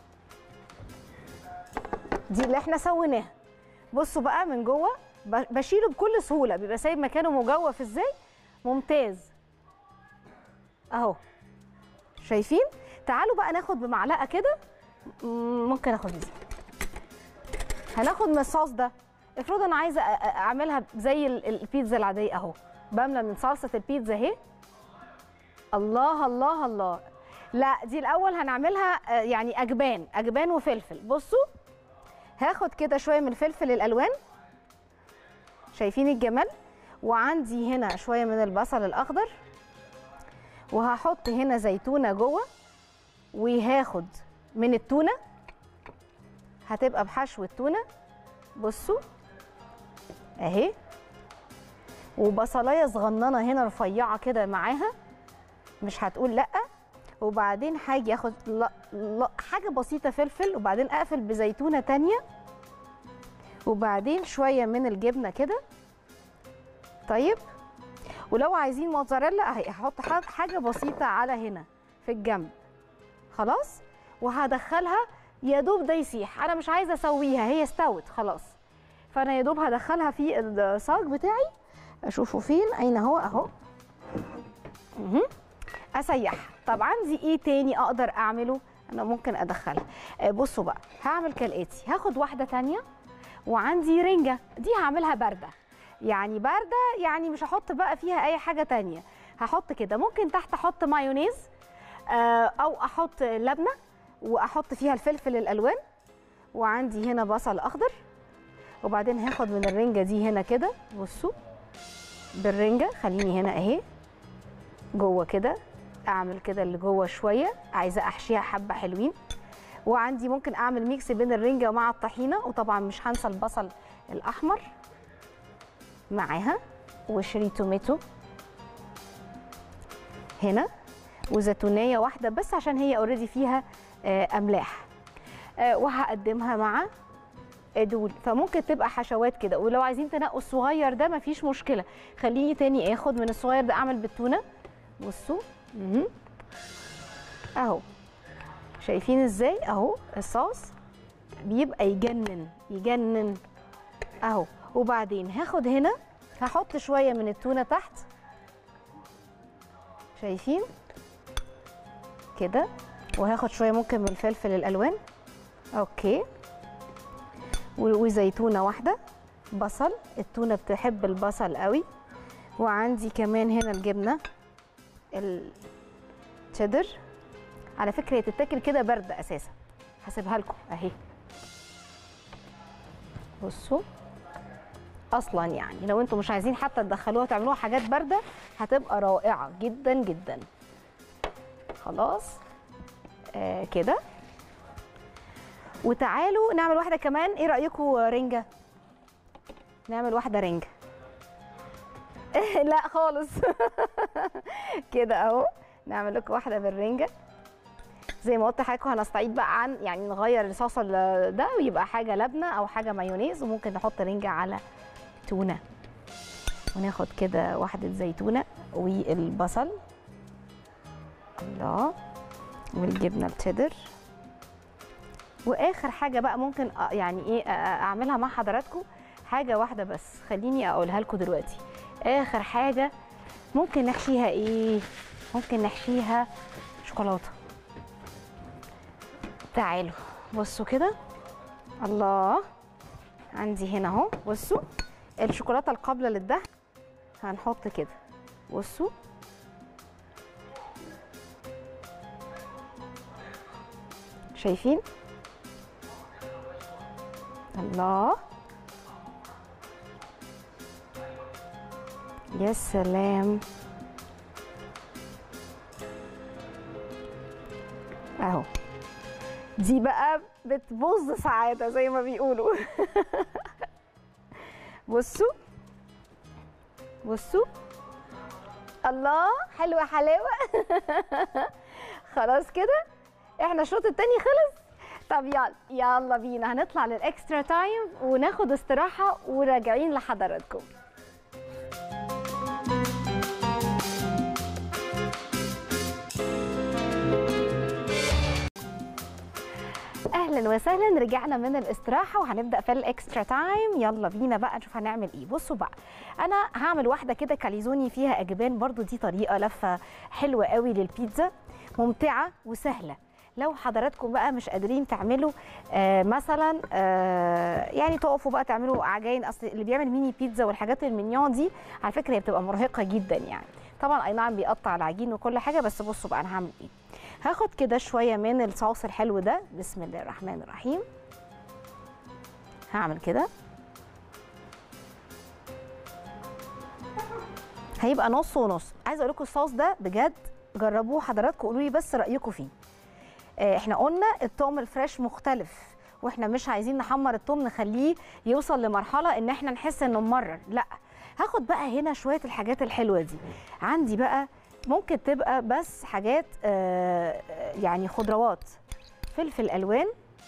دي اللي احنا سويناها بصوا بقى من جوه بشيله بكل سهوله بيبقى سايب مكانه مجوف ازاي ممتاز اهو شايفين تعالوا بقى ناخد بمعلقه كده ممكن اخد دي هناخد من الصوص ده افرض انا عايزه اعملها زي البيتزا العاديه اهو بملى من صلصه البيتزا اهي الله الله الله لا دي الاول هنعملها يعني اجبان اجبان وفلفل بصوا هاخد كده شويه من الفلفل الالوان شايفين الجمال وعندي هنا شويه من البصل الاخضر وهحط هنا زيتونه جوه وهاخد من التونه هتبقى بحشو التونه بصوا اهي وبصلايه صغننه هنا رفيعه كده معاها مش هتقول لا وبعدين هاجي اخد لا لا حاجه بسيطه فلفل وبعدين اقفل بزيتونه تانية وبعدين شويه من الجبنه كده طيب ولو عايزين موتزاريلا اهي هحط حاجه بسيطه على هنا في الجنب خلاص وهدخلها يا دوب ده يسيح انا مش عايزه اسويها هي استوت خلاص فانا يا دوب هدخلها في الصاج بتاعي اشوفه فين اين هو اهو اسيحها طب عندي ايه تاني اقدر اعمله انا ممكن ادخلها بصوا بقى هعمل كالاتي هاخد واحده تانية وعندي رنجه دي هعملها بارده يعني بارده يعني مش هحط بقى فيها اي حاجه تانية هحط كده ممكن تحت احط مايونيز او احط لبنه واحط فيها الفلفل الالوان وعندي هنا بصل اخضر وبعدين هاخد من الرنجه دي هنا كده بصوا بالرنجه خليني هنا اهي جوه كده اعمل كده اللي جوه شويه عايزه احشيها حبه حلوين وعندي ممكن اعمل ميكس بين الرنجه ومع الطحينه وطبعا مش هنسى البصل الاحمر معاها وشري توميتو هنا وزيتونيه واحده بس عشان هي اوريدي فيها املاح وهقدمها مع دول فممكن تبقى حشوات كده ولو عايزين تنقوا الصغير ده مفيش مشكله خليني تاني اخد من الصغير ده اعمل بالتونه بصوا اهو شايفين ازاي اهو الصوص بيبقى يجنن يجنن اهو وبعدين هاخد هنا هحط شويه من التونه تحت شايفين كده وهاخد شويه ممكن من الفلفل الالوان اوكي وزيتونه واحده بصل التونه بتحب البصل قوي وعندي كمان هنا الجبنه التشيدر على فكره هي تتاكل كده بارده اساسا هسيبها لكم اهي بصوا اصلا يعني لو انتم مش عايزين حتى تدخلوها تعملوها حاجات بارده هتبقى رائعه جدا جدا خلاص آه كده وتعالوا نعمل واحده كمان ايه رايكم رنجه نعمل واحده رنجه لا خالص كده اهو نعمل لكم واحده بالرنجه زي ما قلت لحضراتكم هنستعيد بقى عن يعني نغير الصوص ده ويبقى حاجه لبنه او حاجه مايونيز وممكن نحط رنجه على تونه وناخد كده واحده زيتونه والبصل الله والجبنه التشيدر واخر حاجه بقى ممكن يعني ايه اعملها مع حضراتكم حاجه واحده بس خليني اقولها لكم دلوقتي اخر حاجه ممكن نحشيها ايه ممكن نحشيها شوكولاته تعالوا بصوا كده الله عندي هنا اهو بصوا الشوكولاته القابله للدهن هنحط كده بصوا شايفين الله يا سلام اهو دي بقى بتبظ سعاده زي ما بيقولوا بصوا بصوا الله حلوه حلاوه خلاص كده احنا الشوط التاني خلص طب يلا يلا بينا هنطلع للاكسترا تايم وناخد استراحه وراجعين لحضراتكم اهلا وسهلا رجعنا من الاستراحه وهنبدا في الاكسترا تايم يلا بينا بقى نشوف هنعمل ايه بصوا بقى انا هعمل واحده كده كاليزوني فيها اجبان برضو دي طريقه لفه حلوه قوي للبيتزا ممتعه وسهله لو حضراتكم بقى مش قادرين تعملوا آه مثلا آه يعني تقفوا بقى تعملوا عجاين اصل اللي بيعمل ميني بيتزا والحاجات المنيون دي على فكره هي بتبقى مرهقه جدا يعني طبعا اي نعم بيقطع العجين وكل حاجه بس بصوا بقى انا هعمل ايه هاخد كده شويه من الصوص الحلو ده بسم الله الرحمن الرحيم هعمل كده هيبقى نص ونص عايزه اقول لكم الصوص ده بجد جربوه حضراتكم قولوا لي بس رايكم فيه آه، احنا قلنا التوم الفريش مختلف واحنا مش عايزين نحمر التوم نخليه يوصل لمرحله ان احنا نحس انه ممرر لا هاخد بقى هنا شويه الحاجات الحلوه دي عندي بقى ممكن تبقى بس حاجات آه، آه، يعني خضروات فلفل الوان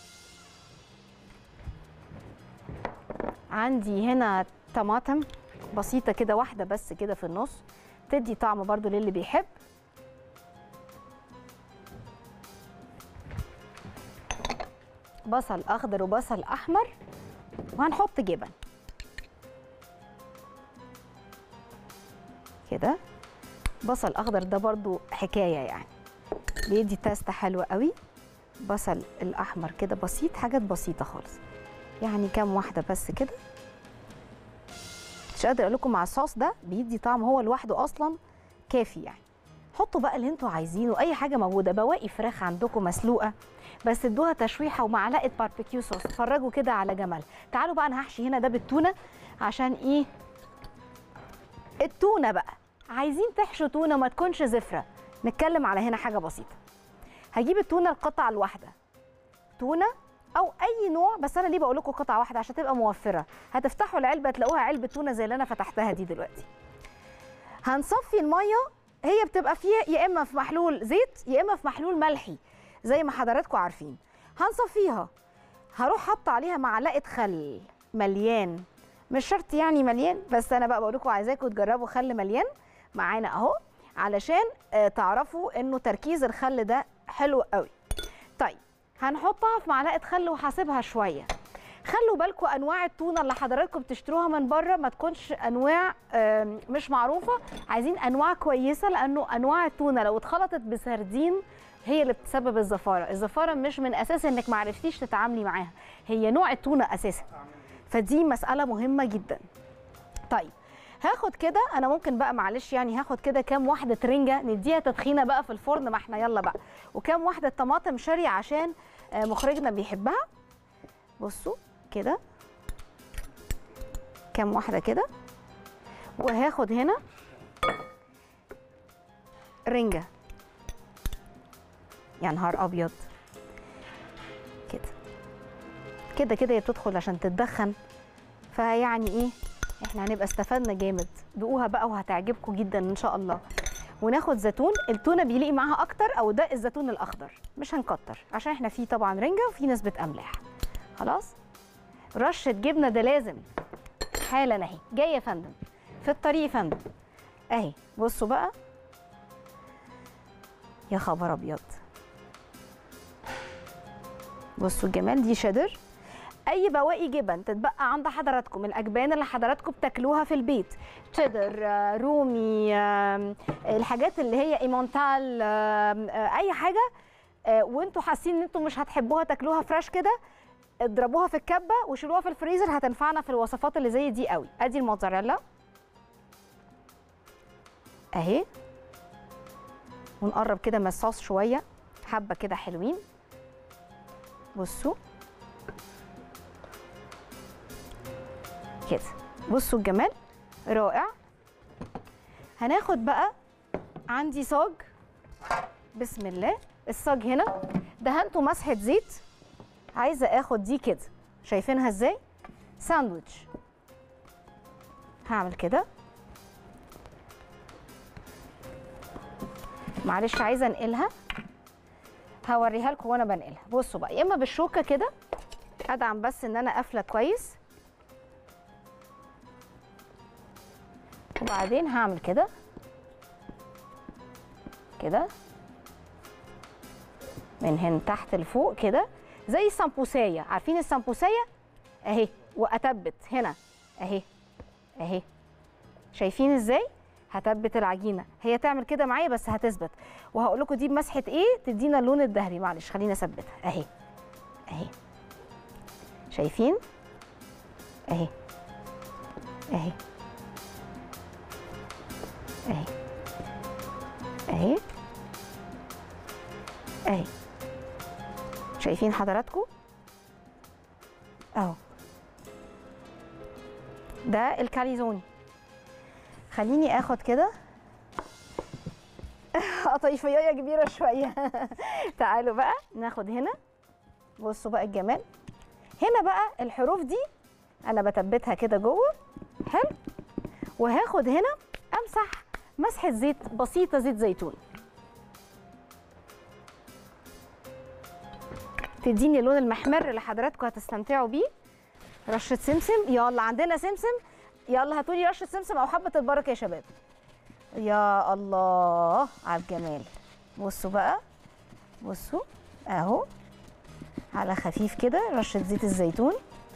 عندي هنا طماطم بسيطه كده واحده بس كده في النص تدي طعم برضو للي بيحب بصل اخضر وبصل احمر وهنحط جبن كده بصل اخضر ده برضو حكايه يعني بيدي تاسته حلوه قوي بصل الاحمر كده بسيط حاجات بسيطه خالص يعني كام واحده بس كده مش قادره اقول لكم مع الصوص ده بيدي طعم هو لوحده اصلا كافي يعني حطوا بقى اللي انتوا عايزينه اي حاجه موجوده بواقي فراخ عندكم مسلوقه بس ادوها تشويحه ومعلقه باربيكيو صوص اتفرجوا كده على جمال تعالوا بقى انا هحشي هنا ده بالتونه عشان ايه التونه بقى عايزين تحشوا تونه ما تكونش زفره نتكلم على هنا حاجه بسيطه هجيب التونه القطعه الواحده تونه او اي نوع بس انا ليه بقول لكم قطعه واحده عشان تبقى موفره هتفتحوا العلبه تلاقوها علبه تونه زي اللي انا فتحتها دي دلوقتي هنصفي الميه هي بتبقى فيها يا اما في محلول زيت يا اما في محلول ملحي زي ما حضراتكم عارفين هنصفيها هروح حاطه عليها معلقه خل مليان مش شرط يعني مليان بس انا بقى بقول لكم عايزاكم تجربوا خل مليان معانا اهو علشان آه، تعرفوا انه تركيز الخل ده حلو قوي طيب هنحطها في معلقه خل وهسيبها شويه خلوا بالكم انواع التونه اللي حضراتكم بتشتروها من بره ما تكونش انواع آم، مش معروفه عايزين انواع كويسه لانه انواع التونه لو اتخلطت بسردين هي اللي بتسبب الزفاره الزفاره مش من اساس انك ما عرفتيش تتعاملي معاها هي نوع التونه اساسا فدي مساله مهمه جدا طيب هاخد كده انا ممكن بقى معلش يعني هاخد كده كام واحده رنجه نديها تدخينه بقى في الفرن ما احنا يلا بقى وكام واحده طماطم شري عشان آه، مخرجنا بيحبها بصوا كده كام واحده كده وهاخد هنا رنجه يا نهار ابيض كده كده كده هي بتدخل عشان تتدخن فيعني ايه احنا هنبقى استفدنا جامد دوقوها بقى وهتعجبكم جدا ان شاء الله وناخد زيتون التونه بيليق معاها اكتر او ده الزيتون الاخضر مش هنكتر عشان احنا فيه طبعا رنجه وفيه نسبه املاح خلاص رشه جبنه ده لازم حالا اهي جايه يا فندم في الطريق يا فندم اهي بصوا بقى يا خبر ابيض بصوا الجمال دي شادر اي بواقي جبن تتبقى عند حضراتكم الاجبان اللي حضراتكم بتاكلوها في البيت تشيدر آه، رومي آم، الحاجات اللي هي ايمونتال آم، آه، اي حاجه آه، وانتوا حاسين ان انتوا مش هتحبوها تاكلوها فريش كده اضربوها في الكبه وشيلوها في الفريزر هتنفعنا في الوصفات اللي زي دي قوي ادي الموتزاريلا اهي ونقرب كده من الصوص شويه حبه كده حلوين بصوا كده بصوا الجمال رائع هناخد بقى عندي صاج بسم الله الصاج هنا دهنته مسحه زيت عايزه اخد دي كده شايفينها ازاي ساندوتش هعمل كده معلش عايزه انقلها هوريها لكم وانا بنقلها بصوا بقى يا اما بالشوكه كده ادعم بس ان انا قافله كويس وبعدين هعمل كده كده من هنا تحت لفوق كده زي السمبوسيه عارفين السمبوسيه اهي واتبت هنا اهي اهي شايفين ازاي هتبت العجينه هي تعمل كده معايا بس هتثبت وهقول لكم دي بمسحه ايه تدينا اللون الذهبي معلش خليني اثبتها اهي اهي شايفين اهي اهي اهي اهي اهي شايفين حضراتكم اهو ده الكاليزوني خليني اخد كده قطيفيه كبيره شويه تعالوا بقى ناخد هنا بصوا بقى الجمال هنا بقى الحروف دي انا بثبتها كده جوه حلو وهاخد هنا امسح مسحه زيت بسيطه زيت زيتون تديني اللون المحمر اللي حضراتكم هتستمتعوا بيه رشه سمسم يلا عندنا سمسم يلا هاتوا لي رشه سمسم او حبه البركه يا شباب يا الله على الجمال بصوا بقى بصوا اهو على خفيف كده رشه زيت الزيتون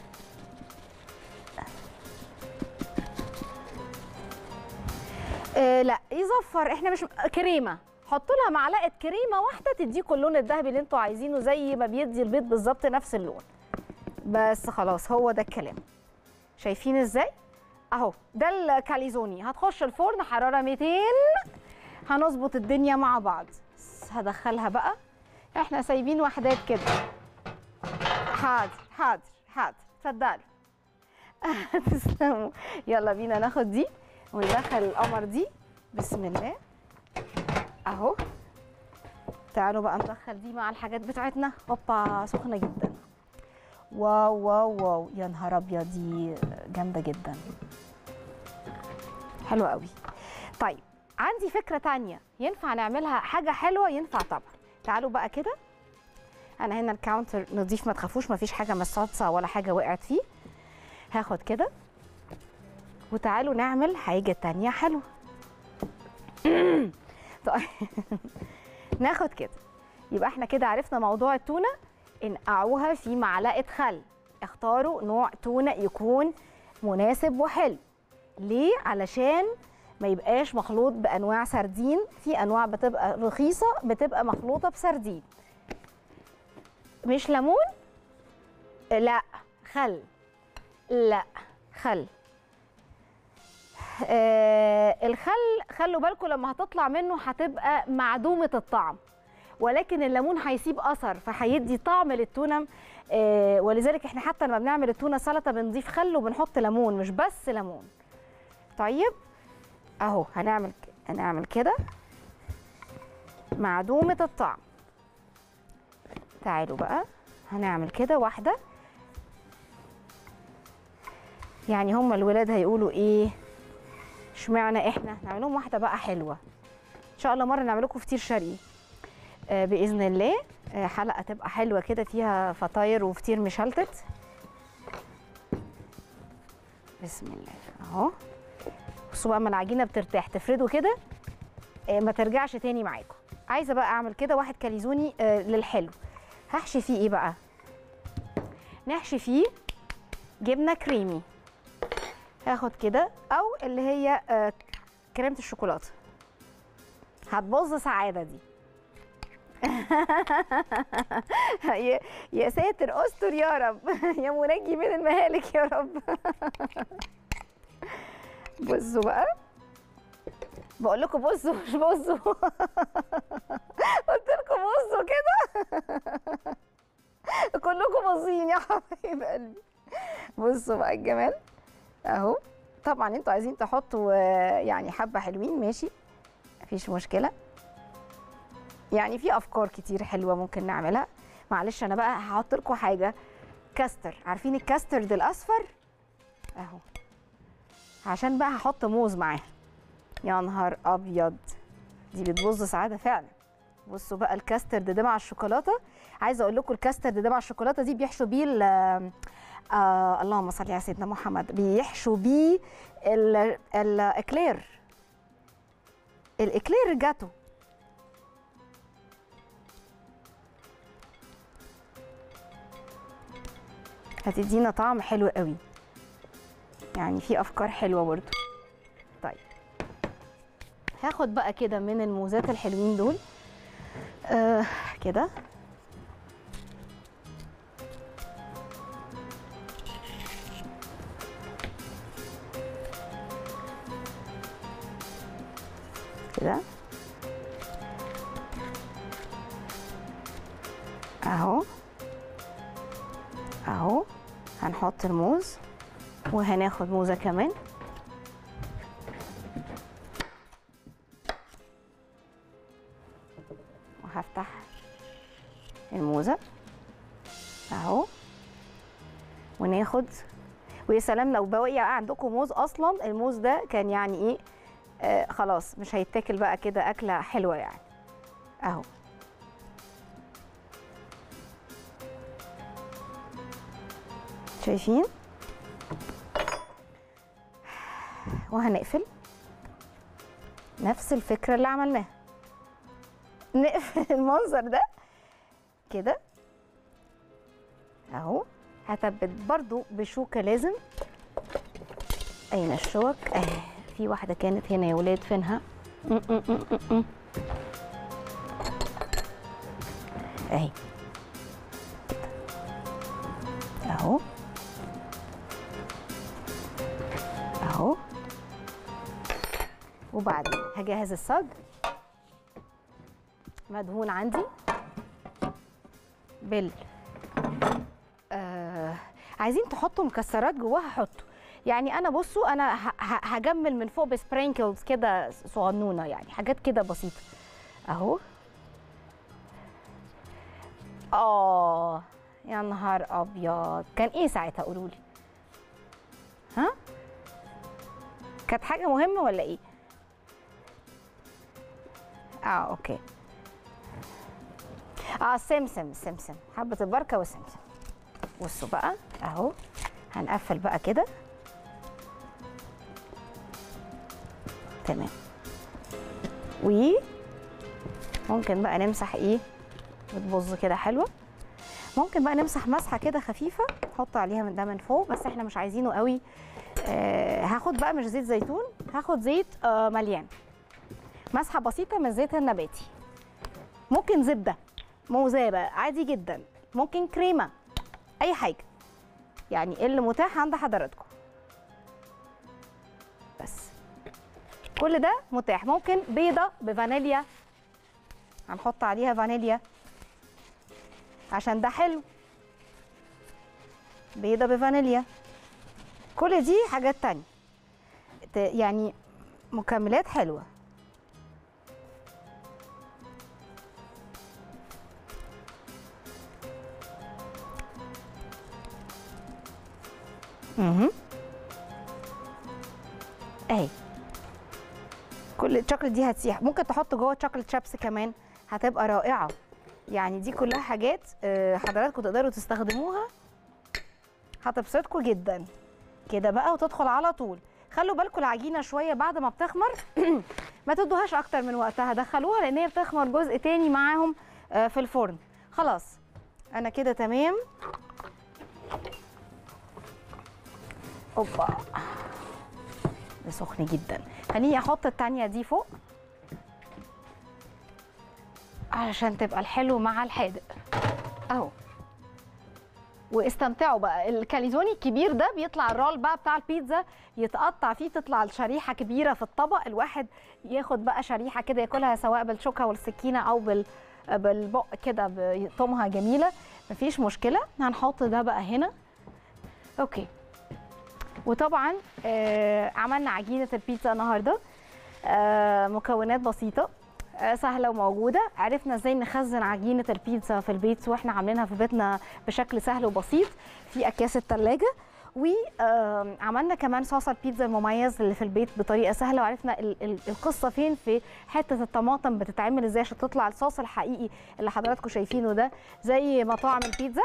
آه لا يزفر احنا مش كريمه حطوا لها معلقه كريمه واحده تديكوا اللون الذهبي اللي انتوا عايزينه زي ما بيدي البيض بالظبط نفس اللون بس خلاص هو ده الكلام شايفين ازاي اهو ده الكاليزوني هتخش الفرن حراره 200 هنظبط الدنيا مع بعض هدخلها بقى احنا سايبين وحدات كده حاضر حاضر حاضر اتفضلوا تسلموا يلا بينا ناخد دي وندخل القمر دي بسم الله اهو تعالوا بقى ندخل دي مع الحاجات بتاعتنا هوبا سخنه جدا واو واو واو يا نهار ابيض دي جامده جدا حلوه قوي طيب عندي فكره تانية ينفع نعملها حاجه حلوه ينفع طبعا تعالوا بقى كده انا هنا الكاونتر نضيف ما تخافوش ما فيش حاجه مصاصه ولا حاجه وقعت فيه هاخد كده وتعالوا نعمل حاجه تانية حلوه طيب ناخد كده يبقى احنا كده عرفنا موضوع التونه انقعوها في معلقه خل اختاروا نوع تونه يكون مناسب وحلو ليه علشان ما يبقاش مخلوط بانواع سردين في انواع بتبقى رخيصه بتبقى مخلوطه بسردين مش ليمون لا خل لا خل آه الخل خلوا بالكم لما هتطلع منه هتبقى معدومه الطعم ولكن الليمون هيسيب اثر فهيدي طعم للتونه آه ولذلك احنا حتى لما بنعمل التونه سلطه بنضيف خل وبنحط ليمون مش بس ليمون طيب اهو هنعمل هنعمل كده معدومه الطعم تعالوا بقى هنعمل كده واحده يعني هم الولاد هيقولوا ايه اشمعنى احنا نعمل لهم واحده بقى حلوه ان شاء الله مره نعمل لكم فطير شرقي آه باذن الله آه حلقه تبقى حلوه كده فيها فطاير وفطير مشلتت بسم الله اهو بصوا بقى اما العجينه بترتاح تفردوا كده آه ما ترجعش تاني معاكم عايزه بقى اعمل كده واحد كاليزوني آه للحلو هحشي فيه ايه بقى نحشي فيه جبنه كريمي هاخد كده او اللي هي آه كريمه الشوكولاته هتبوظ سعاده دي يا- يا ساتر استر يا رب يا منجي من المهالك يا رب بصوا بقى بقول لكم بصوا مش بصوا قلت لكم بصوا كده كلكم باصين يا حبايب قلبي بصوا بقى الجمال اهو طبعا انتوا عايزين تحطوا آه، يعني حبه حلوين ماشي مفيش مشكله يعني في افكار كتير حلوه ممكن نعملها معلش انا بقى هحط لكم حاجه كاستر عارفين الكاسترد الاصفر اهو عشان بقى هحط موز معاه يا نهار ابيض دي بتبوظ سعاده فعلا بصوا بقى الكاسترد ده مع الشوكولاته عايزه اقول لكم الكاسترد ده مع الشوكولاته دي بيحشوا بيه ال- آه اللهم صل على سيدنا محمد بيحشوا بيه ال- الاكلير الاكلير جاتو هتدينا طعم حلو قوي يعني في افكار حلوه برضو طيب هاخد بقى كده من الموزات الحلوين دول آه كده كده اهو اهو هنحط الموز وهناخد موزه كمان وهفتح الموزه اهو وناخد ويا سلام لو بواقي عندكم موز اصلا الموز ده كان يعني ايه آه خلاص مش هيتاكل بقى كده اكله حلوه يعني اهو شايفين وهنقفل نفس الفكره اللي عملناها نقفل المنظر ده كده اهو هثبت برضو بشوكه لازم اين الشوك اهي في واحده كانت هنا يا ولاد فينها م- م- م- م- م. اهي اهو اهو وبعدين هجهز الصاج مدهون عندي بال آه عايزين تحطوا مكسرات جواها حطوا يعني انا بصوا انا ه- ه- هجمل من فوق بسبرينكلز كده صغنونه يعني حاجات كده بسيطه اهو اه يا نهار ابيض كان ايه ساعتها قولوا لي ها كانت حاجه مهمه ولا ايه اه اوكي اه سمسم سمسم حبه البركه والسمسم بصوا بقى اهو هنقفل بقى كده تمام و ممكن بقى نمسح ايه بتبظ كده حلوه ممكن بقى نمسح مسحه كده خفيفه نحط عليها من ده من فوق بس احنا مش عايزينه قوي آه هاخد بقى مش زيت زيتون هاخد زيت آه مليان مسحه بسيطه من الزيت النباتي ممكن زبده موزابه عادي جدا ممكن كريمه اي حاجه يعني إيه اللي متاح عند حضراتكم بس كل ده متاح ممكن بيضه بفانيليا هنحط عليها فانيليا عشان ده حلو بيضه بفانيليا كل دي حاجات تانية ت- يعني مكملات حلوه اها اهي كل الشوكليت دي هتسيح ممكن تحط جوه شوكليت شيبس كمان هتبقى رائعه يعني دي كلها حاجات آه، حضراتكم تقدروا تستخدموها هتبسطكم جدا كده بقى وتدخل على طول خلوا بالكم العجينه شويه بعد ما بتخمر ما تدوهاش اكتر من وقتها دخلوها لان هي بتخمر جزء تاني معاهم آه، في الفرن خلاص انا كده تمام اوبا ده سخن جدا خليني احط التانية دي فوق علشان تبقى الحلو مع الحادق اهو واستمتعوا بقى الكاليزوني الكبير ده بيطلع الرول بقى بتاع البيتزا يتقطع فيه تطلع الشريحه كبيره في الطبق الواحد ياخد بقى شريحه كده ياكلها سواء بالشوكه والسكينه او بال بالبق كده بيطمها جميله مفيش مشكله هنحط ده بقى هنا اوكي وطبعا آه عملنا عجينه البيتزا النهارده آه مكونات بسيطه آه، سهله وموجوده عرفنا ازاي نخزن عجينه البيتزا في البيت واحنا عاملينها في بيتنا بشكل سهل وبسيط في اكياس الثلاجه وعملنا كمان صوص البيتزا المميز اللي في البيت بطريقه سهله وعرفنا ال- ال- القصه فين في حته الطماطم بتتعمل ازاي عشان تطلع الصوص الحقيقي اللي حضراتكم شايفينه ده زي مطاعم البيتزا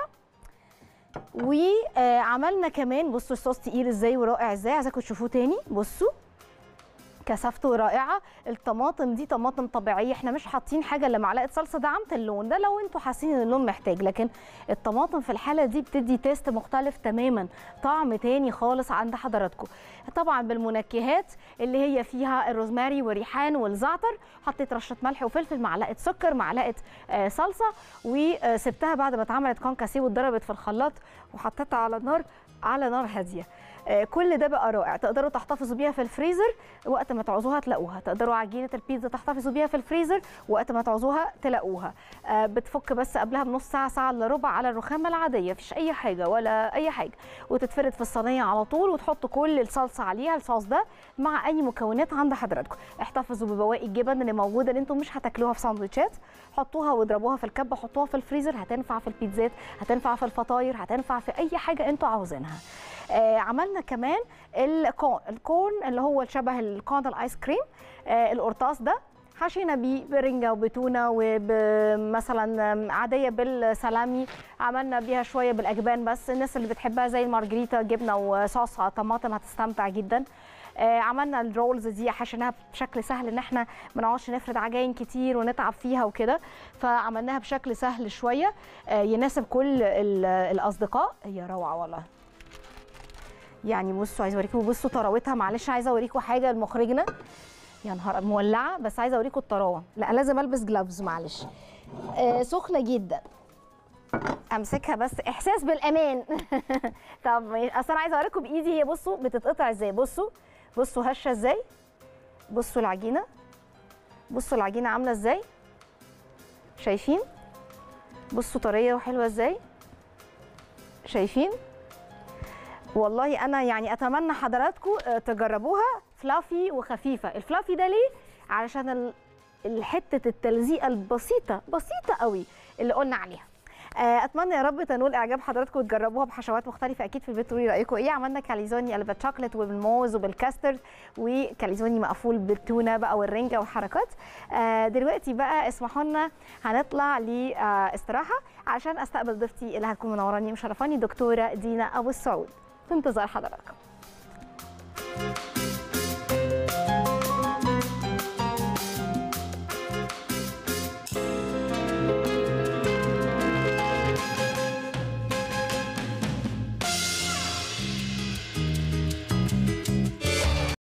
وعملنا كمان بصوا الصوص تقيل ازاي ورائع ازاي عايزاكم تشوفوه تاني بصوا كثافته رائعه الطماطم دي طماطم طبيعيه احنا مش حاطين حاجه الا معلقه صلصه دعمت اللون ده لو انتوا حاسين ان اللون محتاج لكن الطماطم في الحاله دي بتدي تيست مختلف تماما طعم تاني خالص عند حضراتكم طبعا بالمنكهات اللي هي فيها الروزماري والريحان والزعتر حطيت رشه ملح وفلفل معلقه سكر معلقه آه، صلصه وسبتها بعد ما اتعملت كونكاسي واتضربت في الخلاط وحطيتها على النار على نار هاديه آه، كل ده بقى رائع تقدروا تحتفظوا بيها في الفريزر وقت ما تعوزوها تلاقوها تقدروا عجينه البيتزا تحتفظوا بيها في الفريزر وقت ما تعوزوها تلاقوها آه، بتفك بس قبلها بنص ساعه ساعه الا ربع على الرخامه العاديه مفيش اي حاجه ولا اي حاجه وتتفرد في الصينيه على طول وتحطوا كل الصلصه عليها الصوص ده مع اي مكونات عند حضراتكم احتفظوا ببواقي الجبن اللي موجوده اللي انتم مش هتاكلوها في ساندوتشات حطوها واضربوها في الكبه حطوها في الفريزر هتنفع في البيتزات هتنفع في الفطاير هتنفع في اي حاجه انتوا عاوزينها آه عملنا كمان الكون الكون اللي هو شبه الكون الايس كريم آه القرطاس ده حشينا بيه برنجة وبتونة ومثلا عادية بالسلامي عملنا بيها شوية بالأجبان بس الناس اللي بتحبها زي المارجريتا جبنة وصوص طماطم هتستمتع جدا آه، عملنا الرولز دي حشيناها بشكل سهل ان احنا ما نقعدش نفرد عجاين كتير ونتعب فيها وكده فعملناها بشكل سهل شويه آه، يناسب كل ال- الاصدقاء هي روعه والله يعني بصوا عايزه اوريكم بصوا طراوتها معلش عايزه اوريكم حاجه لمخرجنا يا نهار مولعه بس عايزه اوريكم الطراوه لا لازم البس جلافز معلش آه سخنه جدا امسكها بس احساس بالامان طب ماشي. اصل انا عايزه اوريكم بايدي هي بصوا بتتقطع ازاي بصوا بصوا هشه ازاي بصوا العجينه بصوا العجينه عامله ازاي شايفين بصوا طريه وحلوه ازاي شايفين والله انا يعني اتمنى حضراتكم آه، تجربوها فلافي وخفيفه الفلافي ده ليه علشان ال- الحته التلزيقه البسيطه بسيطه قوي اللي قلنا عليها آه، اتمنى يا رب تنول اعجاب حضراتكم وتجربوها بحشوات مختلفه اكيد في البيت تقولي رايكم ايه عملنا كاليزوني اللي بالشوكليت وبالموز وبالكاسترد وكاليزوني مقفول بالتونه بقى والرنجه والحركات آه، دلوقتي بقى اسمحوا لنا هنطلع لاستراحه عشان استقبل ضيفتي اللي هتكون منوراني ومشرفاني دكتوره دينا ابو السعود في انتظار حضراتكم